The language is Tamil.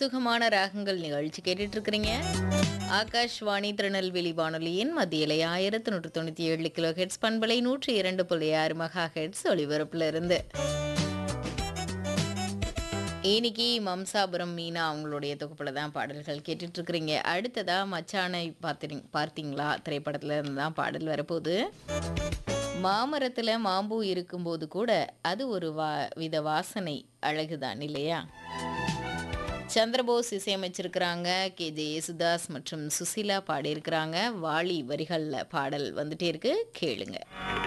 சுகமான ராகங்கள் நிகழ்ச்சி கேட்டுட்டு இருக்கிறீங்க ஆகாஷ்வாணி திருநெல்வேலி வானொலியின் மத்தியிலை ஆயிரத்தி நூற்றி தொண்ணூற்றி ஏழு கிலோ ஹெட்ஸ் பண்பலை நூற்றி இரண்டு புள்ளி ஆறு மெகா ஹெட்ஸ் ஒளிபரப்புல இருந்து இன்னைக்கு மம்சாபுரம் மீனா அவங்களுடைய தொகுப்புல தான் பாடல்கள் கேட்டுட்டு இருக்கிறீங்க அடுத்ததா மச்சானை பார்த்துறீங்க பார்த்தீங்களா திரைப்படத்துல இருந்து தான் பாடல் வரப்போகுது மாமரத்துல மாம்பூ இருக்கும்போது கூட அது ஒரு வா வித வாசனை அழகுதான் இல்லையா சந்திரபோஸ் இசையமைச்சிருக்கிறாங்க கே ஜே யேசுதாஸ் மற்றும் சுசிலா பாடியிருக்கிறாங்க வாலி வரிகளில் பாடல் வந்துட்டே இருக்கு கேளுங்க